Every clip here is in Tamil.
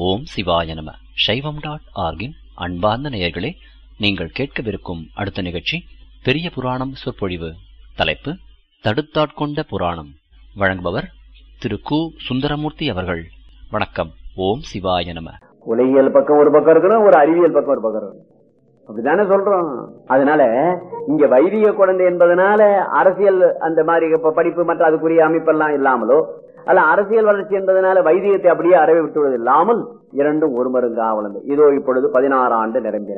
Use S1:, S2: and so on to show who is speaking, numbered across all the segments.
S1: ஓம் சிவாய நம சைவம் டாட் ஆர்கின் அன்பார்ந்த நேயர்களே நீங்கள் கேட்கவிருக்கும் அடுத்த நிகழ்ச்சி பெரிய புராணம் சொற்பொழிவு தலைப்பு தடுத்தாட்கொண்ட புராணம் வழங்குபவர் திரு கு சுந்தரமூர்த்தி அவர்கள் வணக்கம் ஓம் சிவாய நம
S2: உலகியல் பக்கம் ஒரு பக்கம் இருக்கணும் ஒரு அறிவியல் பக்கம் ஒரு பக்கம் இருக்கணும் அப்படித்தானே சொல்றோம் அதனால இங்க வைதிக குழந்தை என்பதனால அரசியல் அந்த மாதிரி இப்ப படிப்பு மற்ற அதுக்குரிய அமைப்பெல்லாம் இல்லாமலோ அல்ல அரசியல் வளர்ச்சி என்பதனால வைதிகத்தை அப்படியே அறவை விட்டுவது இல்லாமல் இரண்டும் ஒரு மருங்கா வளர்ந்து இதோ இப்பொழுது பதினாறு ஆண்டு நிரம்பின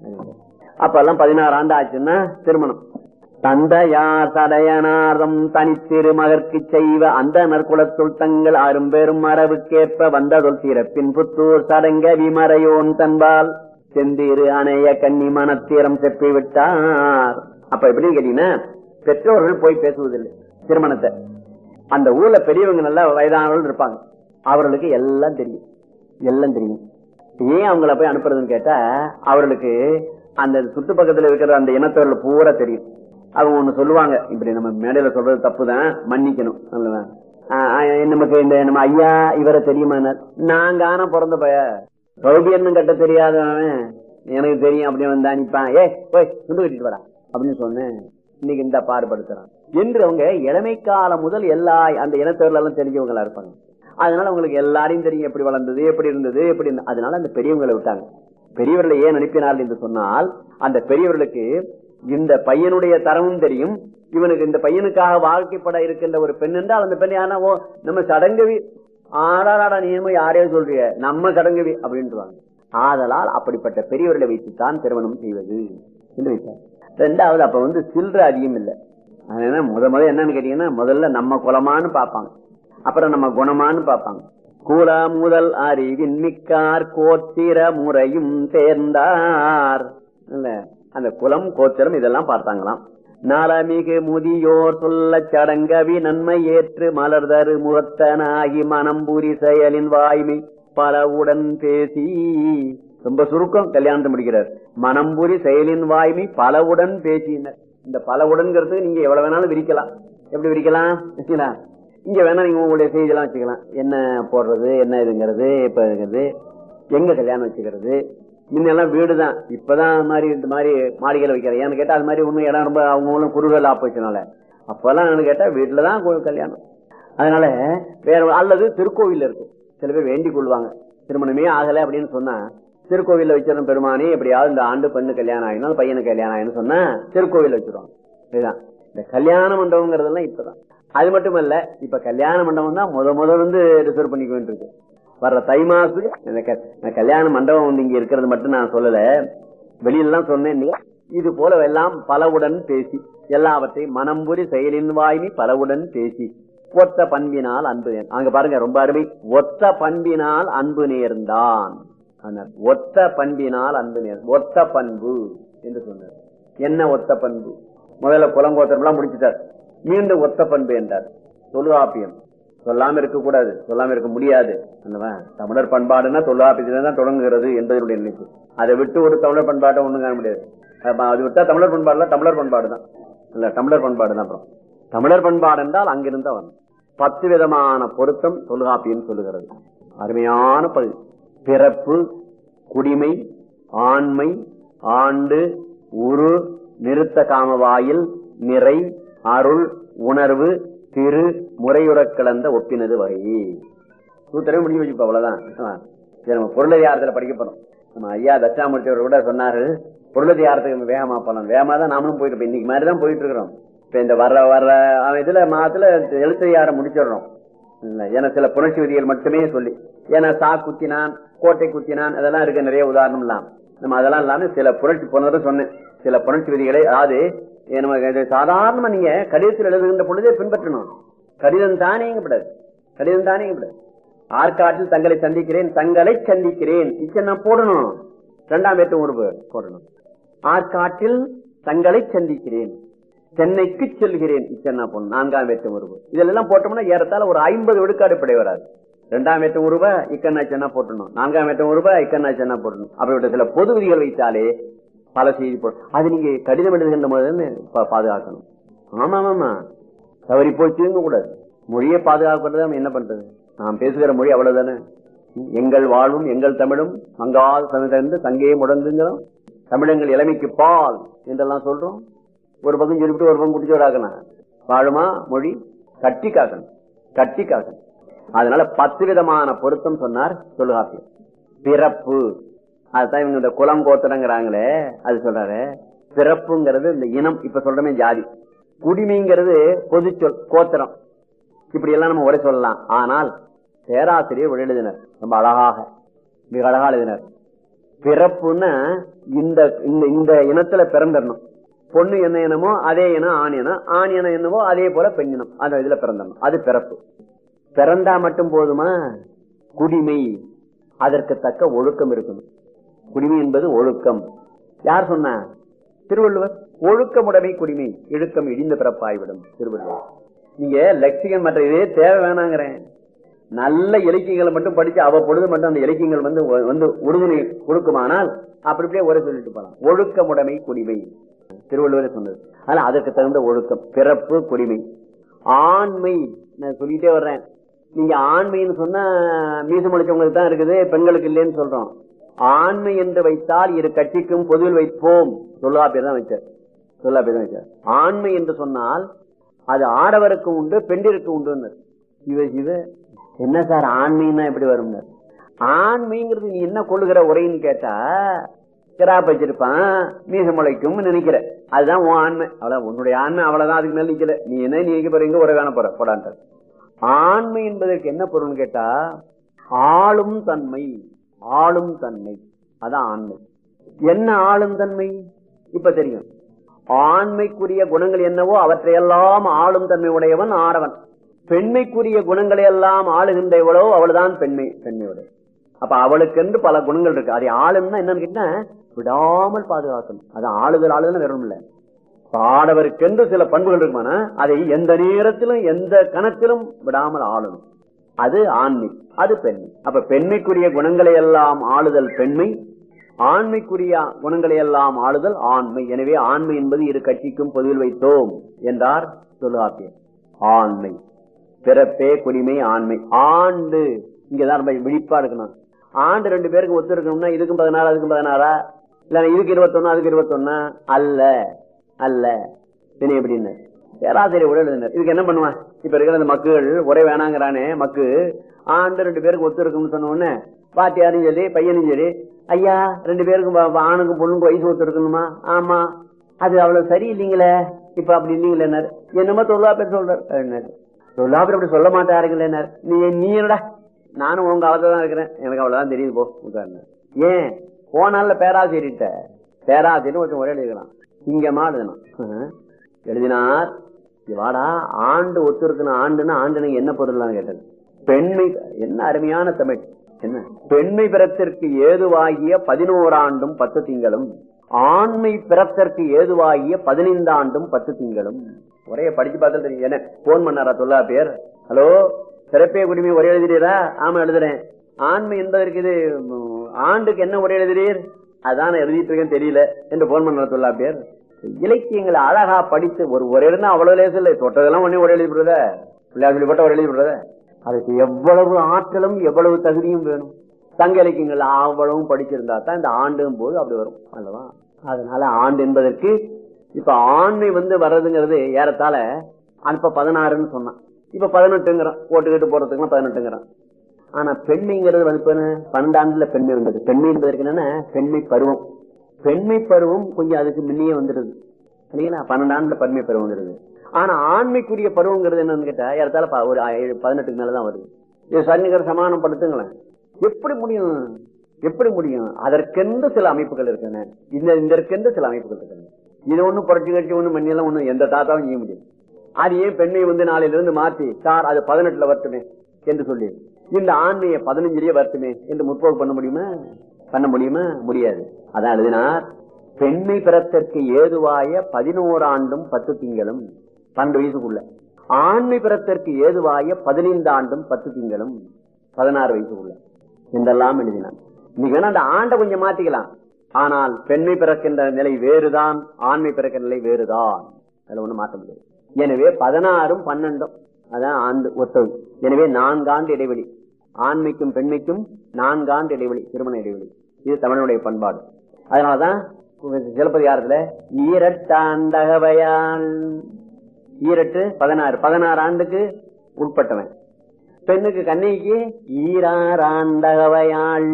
S2: அப்ப எல்லாம் பதினாறு ஆண்டு ஆச்சுன்னா திருமணம் தந்தையார் தடையனார்தம் தனித்திருமகற்கு செய்வ அந்த நற்குலத்துள் தங்கள் அரும்பெரும் மரபுக்கேற்ப வந்ததொல் சிறப்பின் புத்தூர் சடங்க விமரையோன் தன்பால் செந்திரு அணைய கன்னி மனத்தீரம் செப்பி விட்டார் அப்ப எப்படின்னு கேட்டீங்கன்னா பெற்றோர்கள் போய் பேசுவதில்லை திருமணத்தை அந்த ஊர்ல பெரியவங்க நல்லா வயதானவர்கள் இருப்பாங்க அவர்களுக்கு எல்லாம் தெரியும் எல்லாம் தெரியும் ஏன் அவங்கள போய் அனுப்புறதுன்னு கேட்டா அவர்களுக்கு அந்த சுத்து பக்கத்துல இருக்கிற அந்த இனத்தவர்கள் பூரா தெரியும் அவங்க ஒண்ணு சொல்லுவாங்க இப்படி நம்ம மேடையில சொல்றது தப்புதான் மன்னிக்கணும் நல்லதா? ஆஹ் ஆஹ் நமக்கு இந்த நம்ம ஐயா இவரை தெரியுமா நான் காண பிறந்த பய சௌபியன்னு கட்ட தெரியாதவன் எனக்கு தெரியும் அப்படி வந்தா நிப்பான் ஏ போய் துண்டு கட்டிட்டு வாடா அப்படின்னு சொன்னேன் இன்னைக்கு இந்த பாடுபடுத்துறான் என்று அவங்க இளமை காலம் முதல் எல்லா அந்த இனத்தவர்கள் எல்லாம் தெரிஞ்சவங்களா இருப்பாங்க அதனால அவங்களுக்கு எல்லாரையும் தெரியும் எப்படி வளர்ந்தது எப்படி இருந்தது எப்படி இருந்தது. அதனால அந்த பெரியவங்களை விட்டாங்க பெரியவர்களை ஏன் அனுப்பினார்கள் என்று சொன்னால் அந்த பெரியவர்களுக்கு இந்த பையனுடைய தரமும் தெரியும் இவனுக்கு இந்த பையனுக்காக வாழ்க்கைப்பட இருக்கின்ற ஒரு பெண் என்றால் அந்த பெண் யாரா ஓ நம்ம சடங்கவி ஆடாடா நீ என்னமோ யாரையோ சொல்றிய நம்ம சடங்கவி அப்படின்ட்டுவாங்க ஆதலால் அப்படிப்பட்ட பெரியவர்களை வைத்துத்தான் திருமணம் செய்வது என்று வைத்தார் ரெண்டாவது அப்ப வந்து சில்லற அதிகம் இல்லை அதனால முத முத என்னன்னு கேட்டீங்கன்னா முதல்ல நம்ம குலமான்னு பார்ப்பாங்க அப்புறம் நம்ம குணமான்னு பார்ப்பாங்க கூல முதல் அறிவின் மிக்கார் கோத்திர முறையும் தேர்ந்தார் இல்ல அந்த குலம் கோத்திரம் இதெல்லாம் பார்த்தாங்களாம் நலமிகு முதியோர் சொல்ல சடங்கவி நன்மை ஏற்று மலர்தரு முகத்தனாகி மனம்புரி செயலின் வாய்மை பலவுடன் பேசி ரொம்ப சுருக்கம் கல்யாணத்தை முடிக்கிறார் மனம்புரி செயலின் வாய்மை பலவுடன் பேசினர் இந்த பலவுடன்ங்கிறது நீங்க எவ்வளவு வேணாலும் விரிக்கலாம் எப்படி விரிக்கலாம் சரிங்களா? இங்க வேணா நீங்க உங்களுடைய செய்தியெல்லாம் வச்சுக்கலாம் என்ன போடுறது என்ன இதுங்கிறது இப்ப இருக்கிறது எங்க கல்யாணம் வச்சுக்கிறது முன்னெல்லாம் வீடுதான் இப்பதான் மாதிரி இந்த மாதிரி மாளிகையில வைக்கிறேன் ஏன்னு கேட்டா அது மாதிரி ஒண்ணும் இடம் ரொம்ப அவங்களும் குறுகல் ஆப்போச்சுனால அப்பெல்லாம் என்னன்னு கேட்டா வீட்டுலதான் கோ- கல்யாணம் அதனால வேற அல்லது திருக்கோவில் இருக்கும் சில பேர் வேண்டிக் கொள்வாங்க திருமணமே ஆகல அப்படின்னு சொன்னா திருக்கோவில்ல வச்சிருந்த பெருமானே எப்படியாவது இந்த ஆண்டு பெண்ணு கல்யாணம் ஆயினாலும் பையனுக்கு கல்யாணம் ஆயின்னு சொன்னா திருக்கோவில் வச்சிருவாங்க இதுதான் இந்த கல்யாண மண்டபங்கிறதெல்லாம் இப்பதான் அது மட்டும் இல்ல இப்ப கல்யாண மண்டபம் தான் முத முத வந்து ரிசர்வ் பண்ணிக்க வேண்டியிருக்கு வர்ற தை மாசத்துக்கு இந்த க- இந்த கல்யாண மண்டபம் வந்து இங்க இருக்கிறது மட்டும் நான் சொல்லல வெளியிலாம் சொன்னேன் இல்லையா? இது போல எல்லாம் பலவுடன் பேசி எல்லாவற்றையும் மனம்புரி செயலின் வாய்மை பலவுடன் பேசி ஒத்த பண்பினால் அன்பு நேர்- அங்க பாருங்க ரொம்ப அருமை ஒத்த பண்பினால் அன்பு நேர்ந்தான் சொன்னார். ஒத்த பண்பினால் அன்பு நேர் ஒத்த பண்பு என்று சொன்னார் என்ன ஒத்த பண்பு முதல்ல குலங்கோத்திரம் எல்லாம் முடிச்சுட்டார் மீண்டும் ஒத்த பண்பு என்றார் தொல்காப்பியம் சொல்லாம இருக்க கூடாது சொல்லாம இருக்க முடியாது அல்லவா? தமிழர் பண்பாடுன்னா தொல்காப்பியத்துல தான் தொடங்குகிறது என்பதனுடைய நினைப்பு அதை விட்டு ஒரு தமிழர் பண்பாட்டை ஒண்ணும் காண முடியாது அப்ப அது விட்டா தமிழர் பண்பாடுல தமிழர் பண்பாடு தான் இல்ல தமிழர் பண்பாடு தான் அப்புறம் தமிழர் பண்பாடு என்றால் அங்கிருந்தா வரணும் பத்து விதமான பொருத்தம் தொல்காப்பியம் சொல்லுகிறது அருமையான பகுதி பிறப்பு குடிமை ஆண்மை ஆண்டு உரு நிறுத்த காமவாயில் நிறை அருள் உணர்வு திரு முறையுறக் கலந்த ஒப்பினது வகை சூத்திரமே முடிஞ்சு வச்சுப்போம் அவ்வளவுதான் ஆ. சரி, நம்ம பொருளதிகாரத்துல படிக்க போறோம் நம்ம ஐயா தட்சாமூர்த்தி அவர் கூட சொன்னாரு பொருளதிகாரத்துக்கு நம்ம வேகமா போலாம் வேகமா தான் நாமளும் போயிட்டு இருப்போம். இன்னைக்கு மாதிரி தான் போயிட்டு இருக்கிறோம் இப்ப இந்த வர்ற வர்ற அவன் இதுல மாதத்துல எழுத்தையார முடிச்சிடுறோம் இல்ல, ஏன்னா சில புணர்ச்சி விதிகள் மட்டுமே சொல்லி ஏன்னா சா குத்தினான் கோட்டை குத்தினான் அதெல்லாம் இருக்கு நிறைய உதாரணம் எல்லாம் நம்ம அதெல்லாம் இல்லாம சில புரட்சி போனதை சொன்னேன் சில புரட்சி விதிகளை அதாவது ஏ, நம்ம இது சாதாரணமா நீங்க கடிதத்தில் எழுதுகின்ற பொழுதே பின்பற்றணும் கடிதம் தானேங்கப்படாது கடிதம் தானேங்கப்படாது ஆற்காட்டில் தங்களை சந்திக்கிறேன் தங்களை சந்திக்கிறேன் இச்சை போடணும் இரண்டாம் வேட்டு உருவு போடணும் ஆற்காட்டில் தங்களை சந்திக்கிறேன் சென்னைக்கு செல்கிறேன் இச்சன்னா போடணும் நான்காம் வேட்டு உருவு இதெல்லாம் போட்டோம்னா ஏறத்தாழ ஒரு ஐம்பது விழுக்காடு பிழை வராது இரண்டாம் வேட்டம் உருவ இக்கண்ணா சென்னா போட்டணும் நான்காம் வேட்டம் உருவ இக்கண்ணா சென்னா போட்டணும் அப்படிப்பட்ட சில பொது விதிகள் வைத்தாலே பல செய்தி போடும் அது நீங்க கடிதம் எழுதுகின்ற போது பா- பாதுகாக்கணும் ஆமா ஆமா தவறி போச்சுங்க கூடாது மொழியை பாதுகாக்கிறது நம்ம என்ன பண்றது நாம் பேசுகிற மொழி அவ்வளவுதானே எங்கள் வாழ்வும் எங்கள் தமிழும் மங்கால் தமிழ்ந்து தங்கே முடங்குங்கிறோம் தமிழங்கள் இளமைக்கு பால் என்றெல்லாம் சொல்றோம் ஒரு பக்கம் சொல்லிவிட்டு ஒரு பக்கம் குடிச்சு விடாக்கணும் வாழுமா மொழி கட்டி காக்கணும் கட்டி காக்கணும் அதனால பத்து விதமான பொருத்தம் சொன்னார் சொல்லுகாப்பியம் பிறப்பு அதுதான் இவங்க இந்த குலம் கோத்திரங்கிறாங்களே அது சொல்றாரு பிறப்புங்கிறது இந்த இனம் இப்ப சொல்றமே ஜாதி குடிமைங்கிறது பொது சொல் கோத்திரம் இப்படி எல்லாம் நம்ம உரை சொல்லலாம் ஆனால் பேராசிரியர் ஒரு எழுதினர் ரொம்ப அழகாக மிக அழகா எழுதினர் பிறப்புன்னா இந்த இந்த- இந்த இனத்துல பிறந்திடணும் பொண்ணு என்ன இனமோ அதே இனம் ஆண் இனம் ஆண் இனம் என்னவோ அதே போல பெண் இனம் அந்த இதுல பிறந்திடணும் அது பிறப்பு பிறந்தா மட்டும் போதுமா குடிமை அதற்கு தக்க ஒழுக்கம் இருக்கணும் குடிமை என்பது ஒழுக்கம் யார் சொன்ன திருவள்ளுவர் ஒழுக்கமுடைமை குடிமை இழுக்கம் இடிந்த பிறப்பாய்விடும் திருவள்ளுவர் நீங்க லட்சியம் மற்ற இதே தேவை வேணாங்கிறேன் நல்ல இலக்கியங்களை மட்டும் படிச்சு அவ்வப்பொழுது மட்டும் அந்த இலக்கியங்கள் வந்து வந்து உறுதுணை கொடுக்குமானால் அப்படி இப்படியே ஒரே சொல்லிட்டு போலாம் ஒழுக்கமுடைமை குடிமை திருவள்ளுவரே சொன்னது அதனால அதற்கு தகுந்த ஒழுக்கம் பிறப்பு குடிமை ஆண்மை நான் சொல்லிட்டே வர்றேன் நீங்க ஆண்மைன்னு சொன்னா மீச முளைச்சவங்களுக்கு தான் இருக்குது பெண்களுக்கு இல்லைன்னு சொல்றோம் ஆண்மை என்று வைத்தால் இரு கட்சிக்கும் பொதுவில் வைப்போம் சொல்லா பேர் தான் வச்சார் சொல்லா பேர் தான் வச்சார் ஆண்மை என்று சொன்னால் அது ஆடவருக்கு உண்டு பெண்டிற்கு உண்டு இவ இவ என்ன சார் ஆண்மைன்னா எப்படி வரும் ஆண்மைங்கிறது நீ என்ன கொள்ளுகிற உரைன்னு கேட்டா கிராப் வச்சிருப்பான் மீச முளைக்கும் நினைக்கிற அதுதான் உன் ஆண்மை அவ்வளவு உன்னுடைய ஆண்மை அவ்வளவுதான் அதுக்கு மேல நிக்கல நீ என்ன நீ நிக்க போற எங்க உரை காண போற போடான்ட்டு ஆண்மை என்பதற்கு என்ன பொருள்னு கேட்டா ஆளும் தன்மை ஆளும் தன்மை அதான் ஆண்மை என்ன ஆளும் தன்மை இப்ப தெரியும் ஆண்மைக்குரிய குணங்கள் என்னவோ அவற்றையெல்லாம் ஆளும் தன்மை உடையவன் ஆடவன் பெண்மைக்குரிய குணங்களை எல்லாம் ஆளுகின்ற எவ்வளவோ அவள்தான் பெண்மை பெண்மையுடைய அப்ப அவளுக்கு என்று பல குணங்கள் இருக்கு அதை ஆளுன்னா என்னன்னு கேட்டா விடாமல் பாதுகாக்கணும் அது ஆளுதல் ஆளுதல் வேற இல்ல ஆடவருக்கென்று சில பண்புகள் இருக்குமானா அதை எந்த நேரத்திலும் எந்த கணத்திலும் விடாமல் ஆளணும் அது ஆண்மை அது பெண்மை அப்ப பெண்மைக்குரிய குணங்களை எல்லாம் ஆளுதல் பெண்மை ஆண்மைக்குரிய குணங்களை எல்லாம் ஆளுதல் ஆண்மை எனவே ஆண்மை என்பது இரு கட்சிக்கும் பொதுவில் வைத்தோம் என்றார் சொல்லுகாப்பியர் ஆண்மை பிறப்பே குடிமை ஆண்மை ஆண்டு இங்கதான் ரொம்ப விழிப்பா இருக்கணும் ஆண்டு ரெண்டு பேருக்கு ஒத்து இருக்கணும்னா இதுக்கும் பதினாறு அதுக்கும் பதினாறா இல்ல இதுக்கு இருபத்தொன்னு அதுக்கு இருபத்தொன்னு அல்ல அல்ல பின்ன எப்படின்னு பேராசிரியர் கூட எழுதினார் இதுக்கு என்ன பண்ணுவான் இப்ப இருக்கிற அந்த மக்கள் ஒரே வேணாங்கிறானே மக்கு ஆண்டு ரெண்டு பேருக்கு ஒத்து இருக்கும்னு சொன்ன உடனே பாத்தியாரும் சரி பையனும் சரி ஐயா ரெண்டு பேருக்கும் ப- ப- ஆணுக்கும் பொண்ணுக்கும் வயசு ஒத்து இருக்கணுமா ஆமா அது அவ்வளவு சரி இல்லைங்களே இப்ப அப்படி இல்லைங்களே என்னமோ தொல்லா பேர் சொல்றாரு தொல்லாபுரம் அப்படி சொல்ல மாட்டாருங்களே நீ நீ என்னடா நானும் உங்க அவத்தை தான் இருக்கிறேன் எனக்கு அவ்வளவுதான் தெரியுது போ உட்கார்ந்து ஏன் போனால பேராசிரியர்கிட்ட பேராசிரியர் ஒருத்தன் ஒரே எழுதிக்கலாம் இங்கமா எழுதணும் ஆஹ். எழுதினார் இங்க வாடா ஆண்டு ஒத்து இருக்கணும் ஆண்டுன்னா ஆண்டுன்னு என்ன பொருள் கேட்டது பெண்மை என்ன அருமையான தமிழ் என்ன பெண்மை பிறத்திற்கு ஏதுவாகிய பதினோராண்டும் பத்து திங்களும் ஆண்மை பிறத்திற்கு ஏதுவாகிய பதினைந்தாண்டும் பத்து திங்களும் ஒரே படிச்சு பார்த்தா தெரியும் என்ன போன் பண்ணாரா தொல்லா பேர் ஹலோ சிறப்பே குடிமை ஒரே எழுதுறீரா ஆமா எழுதுறேன் ஆண்மை என்பதற்கு இது ம், ஆண்டுக்கு என்ன ஒரே எழுதுறீர் அதான் எழுதிட்டு இருக்கேன் தெரியல என்று போன் பண்ணார தொல்லா பேர் இலக்கியங்களை அழகா படித்து ஒரு ஒரே எழுதுனா அவ்வளவு லேசம் இல்லை தொட்டதெல்லாம் ஒன்னே ஒரே எழுதி விடுறத பிள்ளையார் சொல்லிப்பட்ட ஒரு எழுதி விடுறத அதுக்கு எவ்வளவு ஆற்றலும் எவ்வளவு தகுதியும் வேணும் சங்க இலக்கியங்கள் அவ்வளவும் படிச்சிருந்தா தான் இந்த ஆண்டும் போது அப்படி வரும் அல்லவா அதனால ஆண்டு என்பதற்கு இப்ப ஆண்மை வந்து வர்றதுங்கிறது ஏறத்தாழ அப்ப பதினாறுன்னு சொன்னான் இப்ப பதினெட்டுங்கிறான் போட்டுக்கிட்டு போறதுக்குலாம் பதினெட்டுங்கிறான் ஆனா பெண்மைங்கிறது வந்து இப்ப என்ன? பன்னெண்டாண்டுல பெண்மை வந்தது பெண்மை என்பதற்கு என்னன்னா பெண்மை பருவம் பெண்மை பருவம் கொஞ்சம் அதுக்கு முன்னையே வந்துடுது இல்லைங்களா பன்னெண்டாண்டுல பெண்மை பருவம் வந்துடுது ஆனா ஆண்மைக்குரிய பருவங்கிறது என்னன்னு கேட்டா ஏறத்தாழ ப- ஒரு ஏழு- பதினெட்டுக்கு மேலதான் வருது இது சன்னிகர் சமானம் படுத்துங்களேன் எப்படி முடியும் எப்படி முடியும் அதற்கென்று சில அமைப்புகள் இருக்கின்றன இந்த இதற்கென்று சில அமைப்புகள் இருக்கின்றன இது ஒண்ணும் புரட்சி கட்சி ஒண்ணும் மண்ணியெல்லாம் ஒண்ணும் எந்த தாத்தாவும் செய்ய முடியும் அது ஏன் பெண்ணை வந்து நாளையில இருந்து மாற்றி சார் அது பதினெட்டுல வரட்டுமே என்று சொல்லி இந்த ஆண்மையை பதினஞ்சுலயே வரட்டுமே என்று முற்போக்கு பண்ண முடியுமா பண்ண முடியுமா முடியாது அதான் எழுதினார் பெண்மை பிறத்திற்கு ஏதுவாய பதினோராண்டும் பத்து திங்களும் பன்னெண்டு வயசுக்குள்ள ஆண்மை பிறத்திற்கு ஏதுவாய பதினைந்து ஆண்டும் பத்து திங்களும் பதினாறு வயசுக்குள்ள என்றெல்லாம் எழுதினான் இன்னைக்கு வேணா அந்த ஆண்டை கொஞ்சம் மாத்திக்கலாம் ஆனால் பெண்மை பிறக்கின்ற நிலை வேறுதான் ஆண்மை பிறக்கின்ற நிலை வேறுதான் அதுல ஒண்ணு மாற்ற முடியாது எனவே பதினாறும் பன்னெண்டும் அதான் ஆண்டு ஒத்தது எனவே நான்கு ஆண்டு இடைவெளி ஆண்மைக்கும் பெண்மைக்கும் நான்காண்டு இடைவெளி திருமண இடைவெளி இது தமிழனுடைய பண்பாடு அதனாலதான் சிலப்பதிகாரத்துல ஈரட்டாண்டகவையால் ஈரட்டு பதினாறு பதினாறு ஆண்டுக்கு உட்பட்டவன் பெண்ணுக்கு கண்ணைக்கு ஈராறாண்டகவையாள்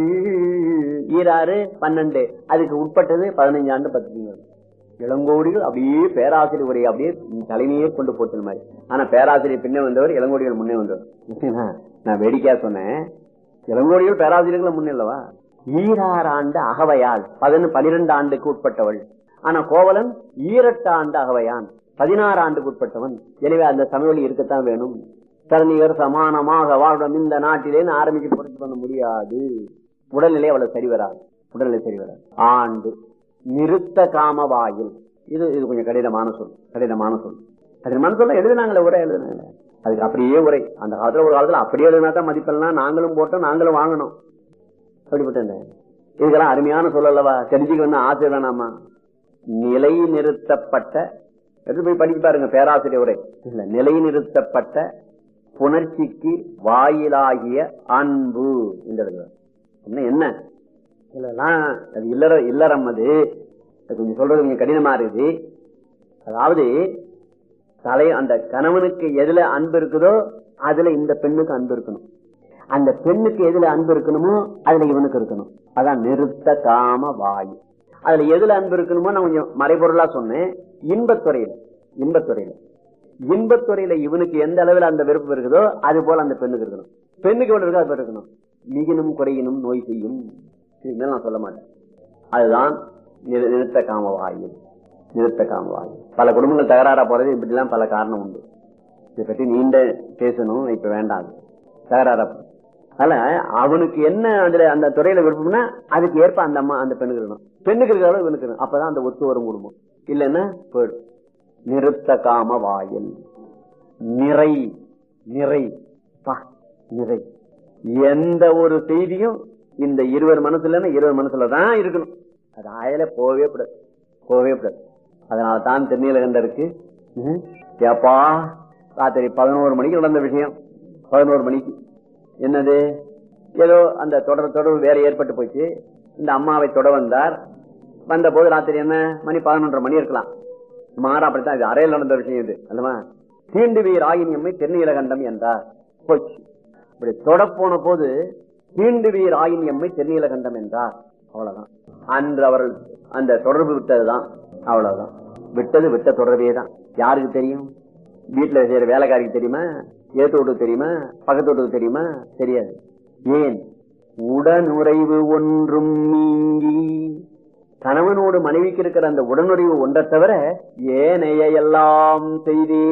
S2: ஈராறு பன்னெண்டு அதுக்கு உட்பட்டது பதினஞ்சு ஆண்டு பத்து திங்கள் இளங்கோடிகள் அப்படியே பேராசிரியர் உரை அப்படியே தலைமையே கொண்டு போட்டு மாதிரி ஆனா பேராசிரியர் பின்னே வந்தவர் இளங்கோடிகள் முன்னே வந்தவர் நான் வேடிக்கையா சொன்னேன் இளங்கோடிகள் பேராசிரியர்கள் முன்னே இல்லவா ஈராறு ஆண்டு அகவையாள் பதினொன்று பனிரெண்டு ஆண்டுக்கு உட்பட்டவள் ஆனா கோவலன் ஈரட்டு ஆண்டு அகவையான் பதினாறு ஆண்டுக்கு உட்பட்டவன் எனவே அந்த சமவெளி இருக்கத்தான் வேணும் தரணிகர் சமானமாக வாழும் இந்த நாட்டிலே ஆரம்பிச்சு புரட்சி பண்ண முடியாது உடல்நிலை அவ்வளவு சரி வராது உடல்நிலை சரி வராது ஆண்டு நிறுத்த காம வாயில் இது இது கொஞ்சம் கடினமான சொல் கடினமான சொல் கடினமான சொல்ல எழுதினாங்களே உரை எழுதினாங்க அதுக்கு அப்படியே உரை அந்த காலத்துல ஒரு காலத்துல அப்படியே எழுதினா தான் மதிப்பெல்லாம் நாங்களும் போட்டோம் நாங்களும் வாங்கணும் அப்படிப்பட்ட இதுக்கெல்லாம் அருமையான சொல்லலவா தெரிஞ்சுக்க வந்து ஆசை வேணாமா நிலை நிறுத்தப்பட்ட எடுத்து போய் படிச்சு பாருங்க பேராசிரியர் உரை இல்ல நிலை நிறுத்தப்பட்ட புணர்ச்சிக்கு வாயிலாகிய அன்பு இந்த என்ன என்ன இதெல்லாம் அது இல்லற இல்லறம் அது கொஞ்சம் சொல்றது கொஞ்சம் கடினமா இருக்குது அதாவது தலை அந்த கணவனுக்கு எதுல அன்பு இருக்குதோ அதுல இந்த பெண்ணுக்கு அன்பு இருக்கணும் அந்த பெண்ணுக்கு எதுல அன்பு இருக்கணுமோ அதுல இவனுக்கு இருக்கணும் அதான் நிறுத்த காம வாயு அதுல எதுல அன்பு இருக்கணுமோ நான் கொஞ்சம் மறைபொருளா சொன்னேன் இன்பத்துறையில இன்பத்துறையில இன்பத்துறையில இவனுக்கு எந்த அளவில் அந்த விருப்பம் இருக்குதோ அது போல அந்த பெண்ணுக்கு இருக்கணும் பெண்ணுக்கு எவ்வளவு இருக்கோ அது இருக்கணும் மிகினும் குறையினும் நோய் செய்யும் இதுக்கு நான் சொல்ல மாட்டேன் அதுதான் நிறுத்த காம வாயு நிறுத்த காம வாயு பல குடும்பங்கள் தகராறா போறது இப்படிலாம் பல காரணம் உண்டு இதை பற்றி நீண்ட பேசணும் இப்ப வேண்டாம் தகராறா அதனால அவனுக்கு என்ன அதுல அந்த துறையில விருப்பம்னா அதுக்கு ஏற்ப அந்த அம்மா அந்த பெண்ணுக்கு இருக்கணும் பெண்ணுக்கு இருக்கிற அளவு இவனுக்கு இருக்கணும் அப்பதான் அந்த ஒத்து வரும் குடும்பம் இல்லைன்னா போயிடும் நிறுத்த காம வாயில் நிறை நிறை பா நிறை எந்த ஒரு செய்தியும் இந்த இருவர் மனசுல இருவர் மனசுலதான் இருக்கணும் அது ஆயில போவே கூடாது போவே கூடாது அதனால தான் திருநீலகண்டருக்கு ஏப்பா ராத்திரி பதினோரு மணிக்கு நடந்த விஷயம் பதினோரு மணிக்கு என்னது ஏதோ அந்த தொடர் தொடர்பு வேற ஏற்பட்டு போச்சு இந்த அம்மாவை தொட வந்தார் வந்த போது ராத்திரி என்ன மணி பதினொன்றரை மணி இருக்கலாம் மாறா அப்படித்தான் இது அறையில் நடந்த விஷயம் இது அல்லவா தீண்டு வீர் ஆயினியம்மை தென்னீலகண்டம் என்றார் போச்சு இப்படி தொட போன போது தீண்டு வீர் ஆயினியம்மை தென்னீலகண்டம் என்றார் அவ்வளவுதான் அன்று அவர்கள் அந்த தொடர்பு விட்டதுதான் அவ்வளவுதான் விட்டது விட்ட தொடர்பே தான் யாருக்கு தெரியும் வீட்டுல செய்யற வேலைக்காரிக்கு தெரியுமா ஏத்து வீட்டுக்கு தெரியுமா பக்கத்து வீட்டுக்கு தெரியுமா தெரியாது ஏன் உடனுறைவு ஒன்றும் நீங்கி கணவனோடு மனைவிக்கு இருக்கிற அந்த உடனுறைவு ஒன்றை தவிர ஏனைய எல்லாம் செய்தே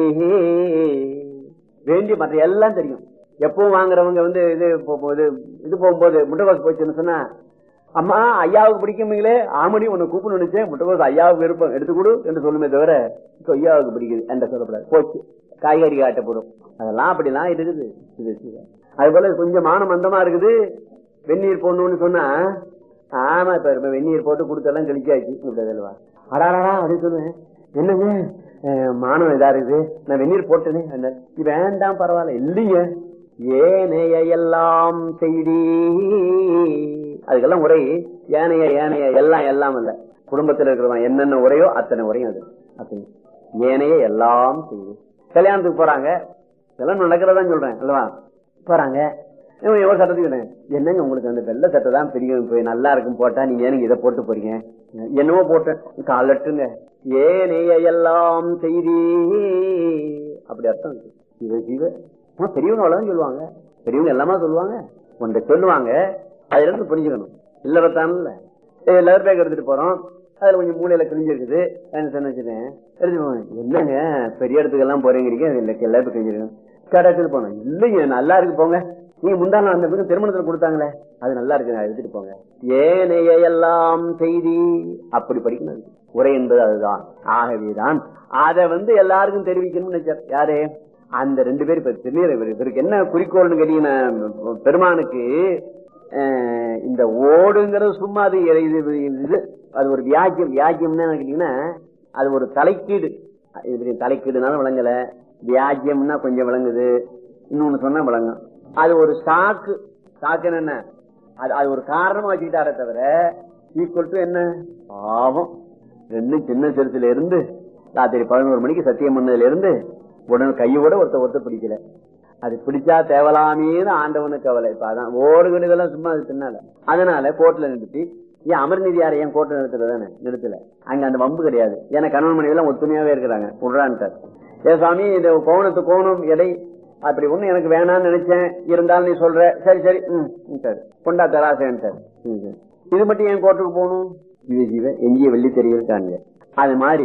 S2: வேண்டிய மற்ற எல்லாம் தெரியும் எப்பவும் வாங்குறவங்க வந்து இது இது இது போகும்போது முட்டைவாசு போச்சுன்னு சொன்னா அம்மா ஐயாவுக்கு பிடிக்குமீங்களே ஆமடி உன்னை கூப்பிட்டு நினைச்சேன் முட்டைவாசு ஐயாவுக்கு விருப்பம் எடுத்து கொடு என்று சொல்லுமே தவிர இப்போ ஐயாவுக்கு பிடிக்குது என்ற சொல்லப்படாது போச்சு காய்கறி காட்ட போறோம் அதெல்லாம் அப்படிலாம் இருக்குது அது போல கொஞ்சம் மானம் மந்தமா இருக்குது வெந்நீர் போடணும்னு சொன்னா ஆமா இப்ப வெந்நீர் போட்டு கொடுத்தெல்லாம் கழிச்சாச்சு இப்படிவா அடாடா அப்படின்னு சொல்லுவேன் என்னங்க மானம் இதா இருக்குது நான் வெந்நீர் போட்டேனே வேண்டாம் பரவாயில்ல இல்லைங்க ஏனைய எல்லாம் செய்தி அதுக்கெல்லாம் உரை ஏனைய ஏனைய எல்லாம் எல்லாம் இல்ல குடும்பத்தில் இருக்கிறவன் என்னென்ன உரையோ அத்தனை உரையும் அது அத்தனை ஏனைய எல்லாம் செய்தி கல்யாணத்துக்கு போறாங்க இதெல்லாம் நடக்கிறதா சொல்றேன் அல்லவா போறாங்க எவ்வளவு சட்டத்துக்கு என்னங்க உங்களுக்கு அந்த வெள்ளை சட்டை தான் பெரிய நல்லா இருக்கும் போட்டா நீங்க ஏனுங்க இதை போட்டு போறீங்க என்னவோ போட்டேன் காலட்டுங்க ஏனைய எல்லாம் செய்தி அப்படி அர்த்தம் சிவ சிவ பெரியவங்க அவ்வளவுதான் சொல்லுவாங்க பெரியவங்க எல்லாமே சொல்லுவாங்க ஒன்றை சொல்லுவாங்க அதுல இருந்து புரிஞ்சுக்கணும் இல்லறத்தான்ல எல்லாரும் பேக் எடுத்துட்டு போறோம் அதுல கொஞ்சம் மூலையில கிழிஞ்சிருக்குது சொன்னேன் எடுத்துட்டு என்னங்க பெரிய இடத்துக்கு எல்லாம் போறீங்கிறீங்க எல்லாரும் கிழிஞ்சிருக்கு கடைசியில் போனோம் இல்லைங்க நல்லா இருக்கு போங்க நீங்க முந்தான அந்த பிறகு திருமணத்துல கொடுத்தாங்களே அது நல்லா இருக்கு எடுத்துட்டு போங்க ஏனைய எல்லாம் செய்தி அப்படி படிக்கணும் உரை என்பது அதுதான் ஆகவேதான் அதை வந்து எல்லாருக்கும் தெரிவிக்கணும்னு நினைச்சார் யாரு அந்த ரெண்டு பேர் இப்ப திருநீர் இவருக்கு என்ன குறிக்கோள்னு கேட்டீங்கன்னா பெருமானுக்கு இந்த ஓடுங்கிறது சும்மா அது இது அது ஒரு வியாக்கியம் வியாக்கியம்னு கேட்டீங்கன்னா அது ஒரு தலைக்கீடு இப்படி தலைக்கீடுனாலும் விளங்கல வியாக்கியம்னா கொஞ்சம் விளங்குது இன்னொன்னு சொன்னா விளங்கும் அது ஒரு சாக்கு சாக்குன்னு என்ன அது அது ஒரு காரணமா வச்சுக்கிட்டாரே தவிர ஈக்குவல் டு என்ன பாவம் ரெண்டும் சின்ன சிறுசுல இருந்து ராத்திரி பதினோரு மணிக்கு சத்தியம் பண்ணதுல இருந்து உடனே கையோட ஒருத்த ஒருத்த பிடிக்கல அது பிடிச்சா தேவலாமேன்னு ஆண்டவனுக்கு கவலை இப்ப அதான் ஓடு இதெல்லாம் சும்மா அது பின்னால அதனால கோர்ட்ல நிறுத்தி ஏன் அமர்நீதியார ஏன் கோர்ட்ல நிறுத்துறது தானே நிறுத்தல அங்க அந்த வம்பு கிடையாது ஏன்னா கணவன் மனைவி எல்லாம் ஒத்துமையாவே இருக்கிறாங்க விடுறான்ட்டார் ஏ சாமி இந்த கோவணத்து கோவணம் எடை அப்படி ஒண்ணு எனக்கு வேணாம்னு நினைச்சேன் இருந்தாலும் நீ சொல்ற சரி சரி ம் ம், சரி கொண்டா தராசேன் சார் இது மட்டும் ஏன் கோர்ட்டுக்கு போகணும் ஜீவ ஜீவ எங்கேயே வெள்ளி தெரியிருக்காங்க அது மாதிரி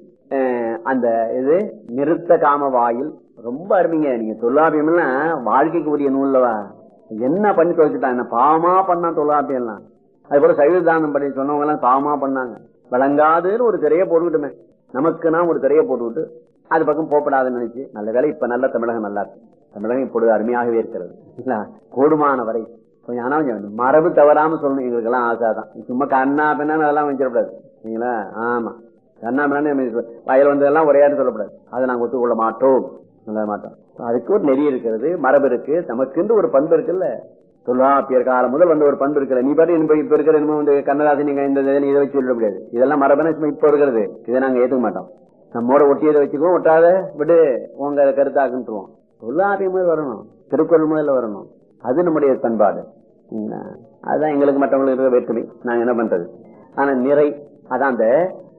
S2: அஹ், அந்த இது நிறுத்த காம வாயில் ரொம்ப அருமைங்க நீங்க தொல்லாபியம் எல்லாம் வாழ்க்கைக்கு உரிய நூல்லவா என்ன பண்ணி தொலைச்சிட்டாங்க என்ன பாவமா பண்ணா தொல்லாபியம் எல்லாம் அது போல சைவ தானம் பண்ணி சொன்னவங்க எல்லாம் பாவமா பண்ணாங்க வழங்காதுன்னு ஒரு திரைய போட்டுக்கிட்டுமே நமக்கு நான் ஒரு திரைய போட்டுவிட்டு அது பக்கம் போப்படாதுன்னு நினைச்சு நல்ல வேலை இப்ப நல்ல தமிழகம் நல்லா இருக்கு தமிழகம் இப்பொழுது அருமையாகவே இருக்கிறது இல்ல? கூடுமான வரை கொஞ்சம் ஆனா கொஞ்சம் மரபு தவறாம சொல்லணும் எங்களுக்கு எல்லாம் ஆசாதான் சும்மா கண்ணா பின்னா அதெல்லாம் வச்சிடக்கூடாது சரிங்களா ஆமா கண்ணா பின்னா வயல் வந்ததெல்லாம் ஒரே ஆட்டு சொல்லக்கூடாது அதை நாங்க ஒத்துக்கொள்ள மாட்டோம் சொல்ல மாட்டோம் அதுக்கு ஒரு நெறி இருக்கிறது மரபு இருக்கு நமக்குன்னு ஒரு பண்பு இருக்குல்ல தொல்லாப்பியர் காலம் முதல் வந்த ஒரு பண்பு இருக்கல நீ பாட்டு இப்ப இப்ப இருக்கிற என்னமோ வந்து கண்ணதாசன் நீங்க இந்த இதை இதை வச்சு சொல்ல முடியாது இதெல்லாம் மரபன இப்ப இருக்கிறது இதை நாங்க ஏத்துக்க மாட்டோம் நம்மோட ஒட்டியதை வச்சுக்குவோம் ஒட்டாத விடு உங்க கருத்தாக்குன்ட்டுருவோம் தொல்லாப்பியம் முதல் வரணும் திருக்குறள் முதல்ல வரணும் அது நம்முடைய பண்பாடு என்ன? அதுதான் எங்களுக்கு மற்றவங்களுக்கு இருக்கிற வேற்றுமை நாங்க என்ன பண்றது ஆனா நிறை அதான் அந்த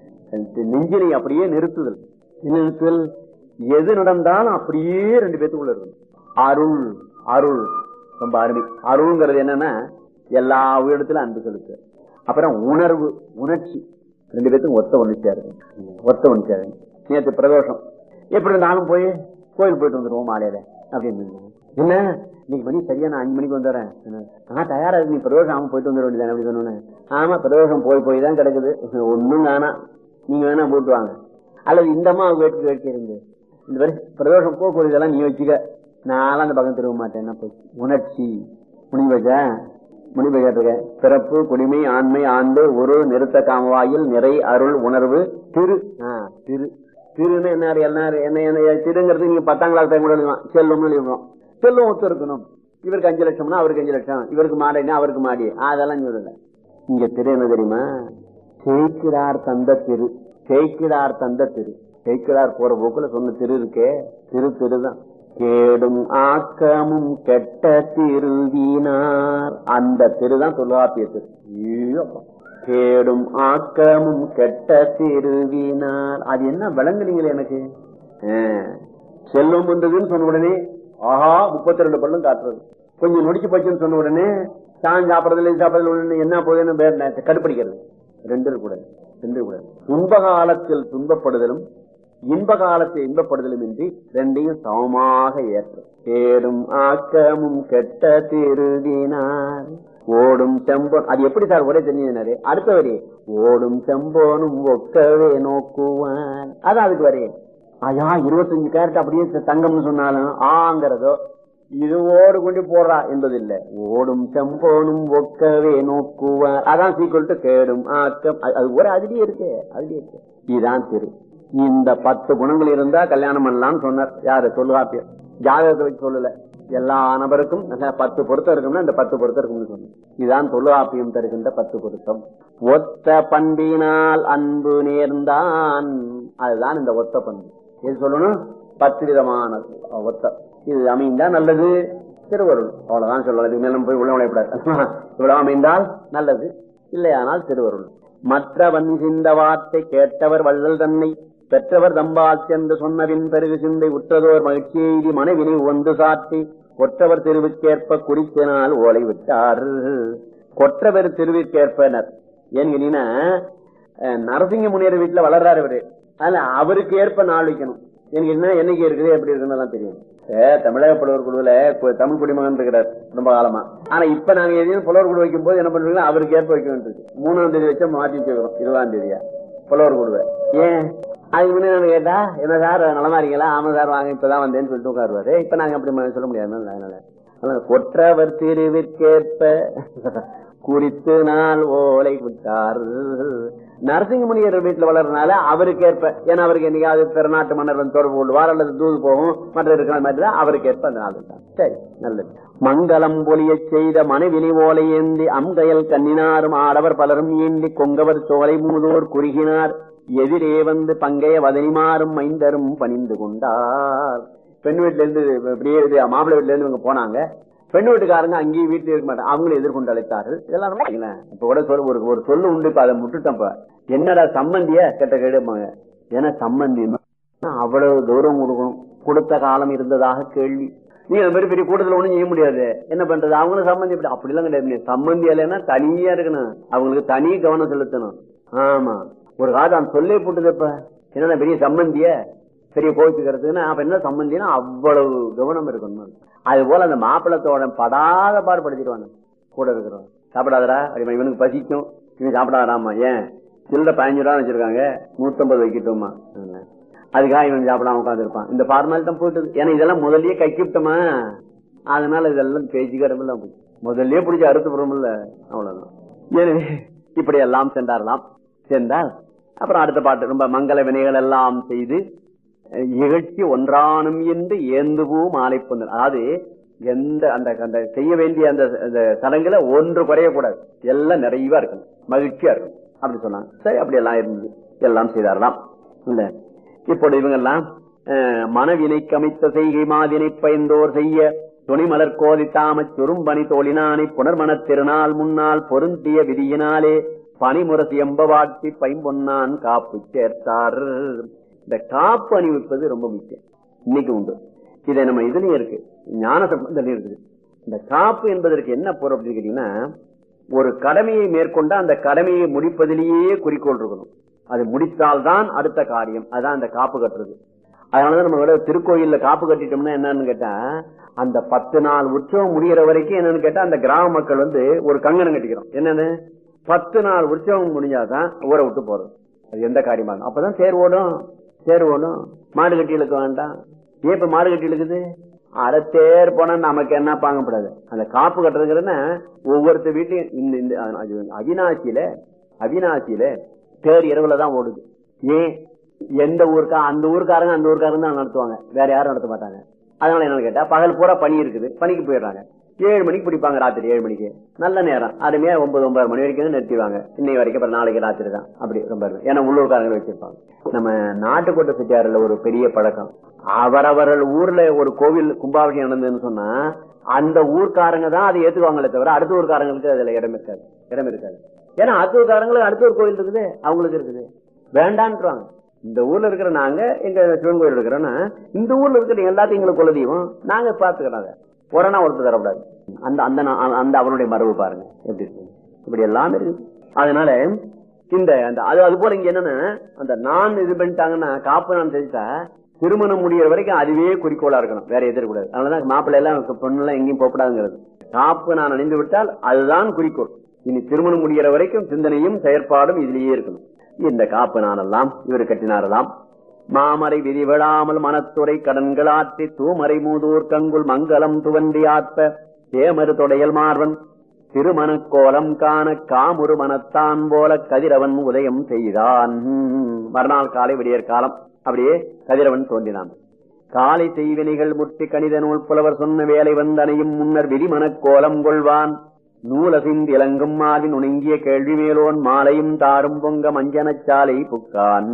S2: நெஞ்சினை அப்படியே நிறுத்துதல் என்ன நிறுத்துதல் எது நடந்தாலும் அப்படியே ரெண்டு பேத்துக்குள்ள இருக்கும் அருள் அருள் ரொம்ப அருமை அருள்ங்கிறது என்னன்னா எல்லா உயிரிடத்திலும் அன்பு செலுத்து அப்புறம் உணர்வு உணர்ச்சி ரெண்டு பேத்துக்கும் ஒத்த உணர்ச்சியா இருக்கு ஒத்த உணர்ச்சியா இருக்கு நேற்று பிரதோஷம் எப்படி நானும் போய் கோயில் போயிட்டு வந்துருவோம் மாலையில அப்படின்னு என்ன இன்னைக்கு மணி சரியா நான் அஞ்சு மணிக்கு வந்துடுறேன் நான் தயாரா இருக்கு நீ பிரதோஷம் ஆமா போயிட்டு வந்துட வேண்டியதானே அப்படி சொன்னோன்னே ஆமா பிரதோஷம் போய் போய் தான் கிடக்குது ஒண்ணும் வேணாம் நீங்க வேணா போட்டு வாங்க அல்லது இந்த அம்மா வேட்கு வேட்கை இருந்து இந்த மாதிரி பிரதோஷம் போக்குவரத்து இதெல்லாம் நீ வச்சுக்க நான்லாம் அந்த பக்கம் திரும்ப மாட்டேன் என்ன போய் உணர்ச்சி முனிவஜா முனிவு கேட்டிருக்கேன் பிறப்பு குடிமை ஆண்மை ஆண்டு ஒரு நிறுத்த காமவாயில் நிறை அருள் உணர்வு திரு ஆ, திரு திருன்னு என்ன என்ன என்ன என்ன திருங்கிறது நீங்க பத்தாம் கிளாஸ் கூட எழுதலாம் செல்வம்னு எழுதலாம் செல்வம் ஒத்து இருக்கணும் இவருக்கு அஞ்சு லட்சம்னா அவருக்கு அஞ்சு லட்சம் இவருக்கு மாடைனா அவருக்கு மாடி அதெல்லாம் சொல்லல இங்க திரு என்ன தெரியுமா சேக்கிடார் தந்த திரு சேக்கிடார் தந்த திரு சேக்கிடார் போற போக்குல சொன்ன திரு இருக்கே திரு திருதான் கேடும் ஆக்கமும் கெட்ட திருவினார் அந்த திருதான் தொல்காப்பிய திரு ஐயோ அப்பா. கேடும் ஆக்கமும் கெட்ட திருவினார் அது என்ன விளங்குனீங்களே எனக்கு ஆ. செல்வம் வந்ததுன்னு சொன்ன உடனே ஆஹா முப்பத்தி ரெண்டு பல்லும் காட்டுறது கொஞ்சம் நொடிச்சு போச்சுன்னு சொன்ன உடனே தான் சாப்பிடறதுல இது சாப்பிடறதுல உடனே என்ன போகுதுன்னு வேற நே- கடுப்படிக்கிறது ரெண்டு இருக்கக்கூடாது ரெண்டு இருக்கக்கூடாது துன்ப காலத்தில் துன்பப்படுதலும் இன்ப காலத்தில் இன்பப்படுதலும் இன்றி ரெண்டையும் சமமாக ஏற்றும் கேடும் ஆக்கமும் கெட்ட திருடினார் ஓடும் செம்போன் அது எப்படி சார் ஒரே தெரிஞ்சினாரு அடுத்த வரி ஓடும் செம்போனும் ஒக்கவே நோக்குவான் அதான் அதுக்கு வரி ஐயா இருபத்தஞ்சு கேரட் அப்படியே த- தங்கம்னு சொன்னாலும் ஆங்கிறதோ இதுவோடு கொண்டு போடுறா என்பதில்லை ஓடும் செம்போனும் ஒக்கவே நோக்குவான் அதான் சீக்கிரம் கேடும் ஆக்கம் அது- அது ஒரு அதுலயே இருக்கு அதுலயே இருக்கு இதுதான் திரு இந்த பத்து குணங்கள் இருந்தா கல்யாணம் பண்ணலாம்னு சொன்னார் யாரு தொல்காப்பியர் ஜாதகத்தை வச்சு சொல்லல எல்லா நபருக்கும் நல்ல பத்து பொருத்தம் இருக்கும்னா இந்த பத்து பொருத்தம் இருக்கும்னு சொன்னேன் இதுதான் தொல்காப்பியம் தருகின்ற பத்து பொருத்தம் ஒத்த பண்பினால் அன்பு நேர்ந்தான் அதுதான் இந்த ஒத்த பண்பு எது சொல்லணும் பத்து விதமான ஒத்த இது அமைந்தா நல்லது திருவருள் அவ்வளவுதான் சொல்லலாம் இதுக்கு மேல நம்ம போய் உள்ள நுழையக்கூடாது இவ்வளவு அமைந்தால் நல்லது இல்லையானால் திருவருள் மற்றவன் சிந்த வார்த்தை கேட்டவர் வள்ளல் தன்னை பெற்றவர் தம்பால் சென்று சொன்னவின் பெருகு சிந்தை உற்றதோர் மகிழ்ச்சியெய்தி மனைவினை ஒன்று சாட்டி கொற்றவர் தெருவுக்கேற்ப குறித்தினால் ஓலை விட்டார் கொற்றவர் தெருவிற்கேற்பனர் ஏன்னு நரசிங்க முனியர் வீட்டுல வளர்றாரு இவரு அதனால அவருக்கு ஏற்ப நாள் வைக்கணும் எனக்கு என்ன என்னைக்கு இருக்குது எப்படி இருக்குன்னு எல்லாம் தெரியும் ஏ, தமிழக புலவர் குழுவுல கு- தமிழ் குடிமகன் இருக்கிறார் ரொம்ப காலமா ஆனா இப்ப நாங்க எதையும் புலவர் குழு வைக்கும் போது என்ன பண்றீங்கன்னா அவருக்கு ஏற்ப வைக்க வேண்டியது மூணாம் தேதி வச்சா மாத்தி வச்சுக்கிறோம் இருபதாம் தேதியா புலவர் குழுவை ஏன் அதுக்கு முன்னாடி நான் கேட்டா என்ன சார் நலமா இருக்கீங்களா ஆமா சார் வாங்க இப்பதான் வந்தேன்னு சொல்லிட்டு உட்காருவாரு இப்ப நாங்க அப்படி ம- சொல்ல முடியாது அதனால அதனால கொற்றவர் திருவிற்கேற்ப குறித்து நாள் ஓலை விட்டார் நரசிங்கமுனியர் வீட்டுல வளர்றதுனால அவருக்கு ஏற்ப ஏன்னா அவருக்கு என்னைக்காவது பிறநாட்டு மன்னர் தொடர்பு கொள்வார் அல்லது தூது போகும் மற்ற இருக்கிற மாதிரி தான் அவருக்கு ஏற்ப அந்த நாள் விட்டார் சரி நல்லது மங்களம் பொலிய செய்த மனைவினி ஓலை ஏந்தி அம்கயல் கண்ணினாரும் ஆடவர் பலரும் ஏந்தி கொங்கவர் சோலை மூதோர் குறுகினார் எதிரே வந்து பங்கைய வதனிமாறும் மைந்தரும் பணிந்து கொண்டார் பெண் வீட்டுல இருந்து இப்படியே இது மாப்பிள்ளை வீட்டுல இருந்து இவங்க போனாங்க பெண் வீட்டுக்காரங்க அங்கேயும் வீட்டுல இருக்க மாட்டாங்க அவங்களும் எதிர்கொண்டு அழைத்தார்கள் இதெல்லாம் நம்ம பாத்தீங்களேன். இப்ப கூட சொல்ல ஒரு ஒரு சொல்லு உண்டு இப்ப அதை முட்டுட்டோம் இப்ப என்னடா சம்பந்திய கெட்ட கேடுமாங்க ஏன்னா சம்பந்தி அவ்வளவு தூரம் கொடுக்கணும் கொடுத்த காலம் இருந்ததாக கேள்வி நீ அந்த மாதிரி பெரிய கூட்டத்துல ஒண்ணும் செய்ய முடியாது என்ன பண்றது அவங்களும் சம்பந்தி இப்படி அப்படிலாம் கிடையாது சம்பந்தி இல்லைன்னா தனியா இருக்கணும் அவங்களுக்கு தனி கவனம் செலுத்தணும் ஆமா ஒரு காலம் அந்த சொல்லே போட்டுது இப்ப என்னன்னா பெரிய சம்பந்திய பெரிய கோவிச்சுக்கிறதுக்குன்னா அப்ப என்ன சம்பந்தினா அவ்வளவு கவனம் இருக்கணும் அது போல அந்த மாப்பிள்ளத்தோட படாத பாடுபடுத்திடுவாங்க கூட இருக்கிறவங்க சாப்பிடாதடா அப்படி இவனுக்கு பசிக்கும் இவன் சாப்பிடாதாமா ஏன் சில்லற பதினஞ்சு ரூபா வச்சிருக்காங்க நூத்தம்பது வைக்கட்டுமா அதுக்காக இவன் சாப்பிடாம உட்காந்துருப்பான் இந்த ஃபார்மாலிட்டி தான் போயிட்டு ஏன்னா இதெல்லாம் முதல்லயே கைக்கிட்டோமா அதனால இதெல்லாம் பேச்சுக்கிறமில்ல முதல்லயே பிடிச்சி அறுத்து போறோம்ல அவ்வளவுதான் எனவே இப்படி எல்லாம் சென்றாரலாம் சென்றால் அப்புறம் அடுத்த பாட்டு ரொம்ப மங்கள வினைகள் எல்லாம் செய்து இகழ்ச்சி ஒன்றானும் என்று ஏந்துபூ மாலை பொந்தல் அதாவது எந்த அந்த அந்த செய்ய வேண்டிய அந்த அந்த சடங்குல ஒன்று குறையக்கூடாது எல்லாம் நிறைவா இருக்கணும் மகிழ்ச்சியா இருக்கும் அப்படி சொன்னாங்க சரி அப்படி எல்லாம் இருந்தது எல்லாம் செய்தாரலாம் இல்ல இப்பொழுது இவங்க எல்லாம் அஹ், மனவினை கமித்த செய்கை மாதினை பயந்தோர் செய்ய துணிமலர் கோதி தாமச் சுரும்பணி தோழினானை புனர்மணத் திருநாள் முன்னால் பொருந்திய விதியினாலே பனிமுரசு எம்பவாட்டி பைம்பொன்னான் காப்பு சேர்த்தார் இந்த காப்பு அணிவிப்பது ரொம்ப முக்கியம் இன்னைக்கு உண்டு இதை நம்ம இதுலயும் இருக்கு ஞான சம்பந்தம் இருக்குது இந்த காப்பு என்பதற்கு என்ன பொருள் அப்படின்னு கேட்டீங்கன்னா ஒரு கடமையை மேற்கொண்ட அந்த கடமையை முடிப்பதிலேயே குறிக்கோள் இருக்கணும் அது முடித்தால்தான் அடுத்த காரியம் அதான் அந்த காப்பு கட்டுறது அதனாலதான் நம்ம விட திருக்கோயில்ல காப்பு கட்டிட்டோம்னா என்னன்னு கேட்டா அந்த பத்து நாள் உற்சவம் முடிகிற வரைக்கும் என்னன்னு கேட்டா அந்த கிராம மக்கள் வந்து ஒரு கங்கணம் கட்டிக்கிறோம் என்னன்னு பத்து நாள் உற்சவம் முடிஞ்சாதான் ஊரை விட்டு போறது அது எந்த காரியமா இருந்தாலும். அப்பதான் தேர் ஓடும் தேர் ஓடும் மாடு கட்டி இழுக்க வேண்டாம் ஏன் இப்ப மாடு கட்டி இழுக்குது அரை தேர் போனா நமக்கு என்ன பாங்கப்படாது அந்த காப்பு கட்டுறதுங்கிறதுன்னா ஒவ்வொருத்தர் வீட்டையும் இந்த இந்த அது அவினாசியில அவினாசியில தேர் இரவுல தான் ஓடுது ஏன் எந்த ஊருக்கா அந்த ஊருக்காரங்க அந்த ஊருக்காரங்க தான் நடத்துவாங்க வேற யாரும் நடத்த மாட்டாங்க அதனால என்னன்னு கேட்டா பகல் பூரா பனி இருக்குது பனிக்கு போயிடுறாங்க ஏழு மணிக்கு பிடிப்பாங்க ராத்திரி ஏழு மணிக்கு நல்ல நேரம் அருமையா ஒன்பது ஒன்பது மணி வரைக்கும் நிறுத்திடுவாங்க இன்னை வரைக்கும் அப்புறம் நாளைக்கு ராத்திரி தான் அப்படி ரொம்ப இருக்கும். ஏன்னா உள்ளூர்காரங்க வச்சிருப்பாங்க நம்ம நாட்டுக்கோட்டை செட்டியாறுல ஒரு பெரிய பழக்கம் அவரவர்கள் ஊர்ல ஒரு கோவில் கும்பாபிஷேகம் நடந்ததுன்னு சொன்னா அந்த ஊர்க்காரங்க தான் அதை ஏத்துக்குவாங்களே தவிர அடுத்த ஊர்க்காரங்களுக்கு அதுல இடம் இருக்காது இடம் இருக்காது ஏன்னா அடுத்த ஊர்க்காரங்களுக்கு அடுத்த ஒரு கோவில் இருக்குது அவங்களுக்கு இருக்குது வேண்டான்றாங்க இந்த ஊர்ல இருக்கிற நாங்க எங்க சிவன் கோயில் இருக்கிறோன்னா இந்த ஊர்ல இருக்கிற எல்லாத்தையும் எங்களுக்கு குலதெய்வம் நாங்க பாத்துக்கிறோம் அதை ஒரணா ஒருத்தர் தரக்கூடாது அந்த அந்த நா- அந்த அவனுடைய மரபு பாருங்க எப்படி இருக்கு இப்படி எல்லாம் இருக்கு அதனால இந்த அந்த அது அது போல இங்க என்னன்னா அந்த நான் இது பண்ணிட்டாங்கன்னா காப்பு நான் தெரிஞ்சா திருமணம் முடியற வரைக்கும் அதுவே குறிக்கோளா இருக்கணும் வேற எதிர்க்கூடாது அதனாலதான் மாப்பிள்ளை எல்லாம் பொண்ணு எல்லாம் எங்கேயும் போகக்கூடாதுங்கிறது காப்பு நான் அணிந்து விட்டால் அதுதான் குறிக்கோள் இனி திருமணம் முடிகிற வரைக்கும் சிந்தனையும் செயற்பாடும் இதுலயே இருக்கணும் இந்த காப்பு நானெல்லாம் இவர் கட்டினாரெல்லாம் மாமரை விதி விழாமல் மனத்துறை கடன்கள் ஆற்றி தூமறை மூதூர் கங்குல் மங்களம் துவன்றி ஆற்ப தேமரு தொடையல் மார்வன் திருமணக் கோலம் காண காமுறு மனத்தான் போல கதிரவன் உதயம் செய்தான் மறுநாள் காலை விடியற் காலம் அப்படியே கதிரவன் தோன்றினான் காலை செய்வினைகள் முட்டி கணித நூல் புலவர் சொன்ன வேலை வந்தனையும் முன்னர் விதிமனக் கோலம் கொள்வான் நூலசிந்து இலங்கும் மாவின் உணங்கிய கேள்வி மேலோன் மாலையும் தாரும் பொங்க மஞ்சனச் சாலை புக்கான்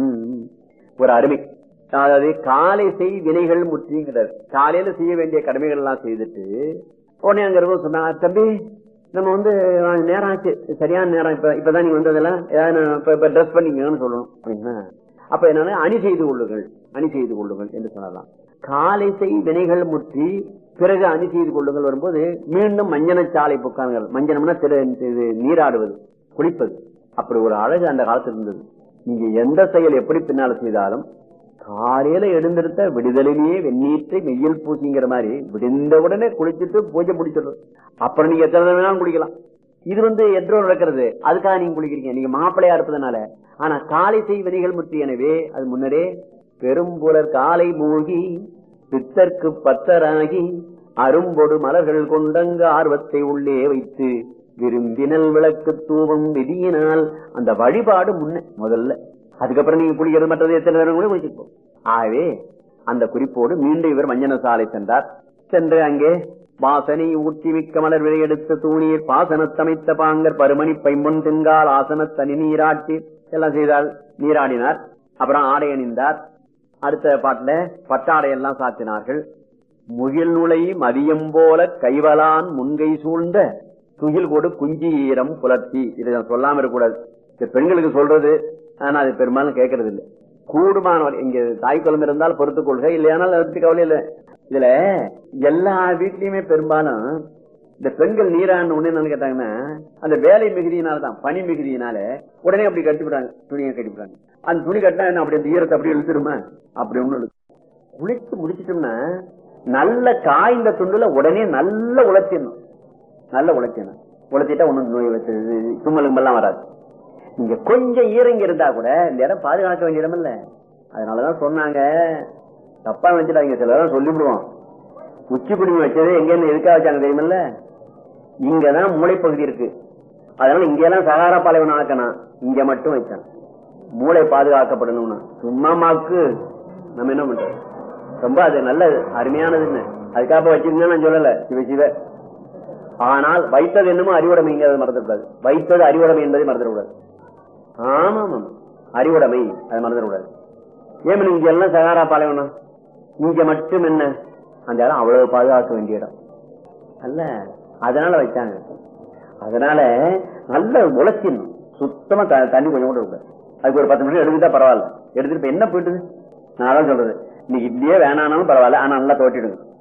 S2: ஒரு அருமை அதாவது காலை செய் வினைகள் முற்றிங்கிறார் காலையில செய்ய வேண்டிய கடமைகள் எல்லாம் செய்துட்டு உடனே அங்க இருக்கும் சொன்னாங்க தம்பி நம்ம வந்து அஹ், நேரம் ஆச்சு சரியான நேரம் இப்ப இப்பதான் நீங்க வந்ததெல்லாம் ஏதாவது நான் இப்ப இப்ப ட்ரெஸ் பண்ணிக்கங்கன்னு சொல்லணும் அப்படின்னா அப்ப என்னன்னா அணி செய்து கொள்ளுங்கள் அணி செய்து கொள்ளுங்கள் என்று சொல்லலாம் காலை செய் வினைகள் முற்றி பிறகு அணி செய்து கொள்ளுங்கள் வரும்போது மீண்டும் மஞ்சனச்சாலை புக்கான்கள் மஞ்சனம்னா திரு இது நீராடுவது குளிப்பது அப்படி ஒரு அழகு அந்த காலத்துல இருந்தது நீங்க எந்த செயல் எப்படி பின்னால செய்தாலும் காலையில எழுந்திருத்த விடுதலையிலேயே வெந்நீற்றை மெய்யில் பூசிங்கிற மாதிரி விடிந்த உடனே குளிச்சுட்டு பூஜை முடிச்சிடுறது அப்புறம் நீங்க எத்தனை தடவை வேணாலும் குளிக்கலாம் இது வந்து எற்றோ நடக்கிறது அதுக்காக நீங்க குளிக்கிறீங்க நீங்க மாப்பிள்ளையா இருப்பதனால ஆனா காலை செய் வினைகள் முற்றி எனவே அது முன்னரே பெரும்புலர் காலை மூழ்கி பித்தர்க்கு பத்தராகி அரும்பொடு மலர்கள் கொண்டங்க ஆர்வத்தை உள்ளே வைத்து விரும்பினல் விளக்கு தூவம் விதியினால் அந்த வழிபாடு முன்ன முதல்ல அதுக்கப்புறம் நீங்க குளிக்கிறது மற்றது எத்தனை நேரம் கூட குளிச்சுப்போம் ஆகவே அந்த குறிப்போடு மீண்டும் இவர் மஞ்சன சாலை சென்றார் சென்று அங்கே வாசனை ஊற்றி மிக்க மலர் விளையெடுத்த தூணீர் பாசனத்தமைத்த பாங்கர் பருமணி பைம்பொன் தென்கால் ஆசன தனி நீராட்டி எல்லாம் செய்தால் நீராடினார் அப்புறம் ஆடை அணிந்தார் அடுத்த பாட்டுல பட்டாடை எல்லாம் சாத்தினார்கள் முகில் நுழை மதியம் போல கைவலான் முன்கை சூழ்ந்த துகில் கொடு குஞ்சீரம் புலர்த்தி இதை நான் சொல்லாம இருக்கக்கூடாது இந்த பெண்களுக்கு சொல்றது ஆனா அது பெரும்பாலும் கேட்கறது இல்லை கூடுமானவர் இங்க தாய் குழம்பு இருந்தால் பொறுத்துக் கொள்க இல்லையானால் அதை பத்தி கவலை இல்லை இதுல எல்லா வீட்லயுமே பெரும்பாலும் இந்த பெண்கள் நீரான உடனே என்ன கேட்டாங்கன்னா அந்த வேலை மிகுதியினாலதான் பனி மிகுதியினால உடனே அப்படி கட்டிவிடுறாங்க துணியை கட்டிவிடுறாங்க அந்த துணி கட்டினா என்ன அப்படி அந்த ஈரத்தை அப்படி இழுத்துருமா அப்படி ஒண்ணு குளிச்சு முடிச்சிட்டோம்னா நல்ல காய்ந்த துண்டுல உடனே நல்ல உழைச்சிடணும் நல்ல உழைக்கணும் உழைச்சிட்டா ஒண்ணும் நோய் வச்சு தும்மலும்பெல்லாம் வராது நீங்க கொஞ்சம் ஈரங்க இருந்தா கூட இந்த இடம் பாதுகாக்க வேண்டிய இடம் இல்ல அதனாலதான் சொன்னாங்க தப்பா நினைச்சிட்டாங்க சிலதான் சொல்லிவிடுவோம் உச்சி குடுமி வச்சது எங்கன்னு எதுக்காக வச்சாங்க தெரியுமில்ல இங்கதான் மூளைப்பகுதி இருக்கு அதனால இங்க எல்லாம் சகாரா பாலைவனம் ஆக்கணும் இங்க மட்டும் வச்சான் மூளை பாதுகாக்கப்படணும்னு சும்மா மாக்கு நம்ம என்ன பண்றோம் ரொம்ப அது நல்லது அருமையானதுன்னு அதுக்காக வச்சிருந்தா நான் சொல்லல சிவ சிவ ஆனால் வைத்தது என்னமோ அறிவுடைமைங்கிறது மறந்துடக்கூடாது வைத்தது அறிவுடைமை என்பதை மறந்துடக்கூடாது ஆமா ஆமா அறிவுடைமை அதை மறந்துடக்கூடாது ஏன் இங்க எல்லாம் சகாரா பாலைவனம் இங்க மட்டும் என்ன அந்த இடம் அவ்வளவு பாதுகாக்க வேண்டிய இடம் அல்ல அதனால வச்சாங்க அதனால நல்ல உழைச்சிடணும் சுத்தமா த- தண்ணி கொஞ்சம் கூட இருக்காது அதுக்கு ஒரு பத்து நிமிஷம் எடுத்துட்டா பரவாயில்ல எடுத்துட்டு இப்ப என்ன போயிட்டுது நான் தான் சொல்றது இன்னைக்கு இப்படியே வேணானாலும் பரவாயில்ல ஆனா நல்லா தோட்டிடுங்க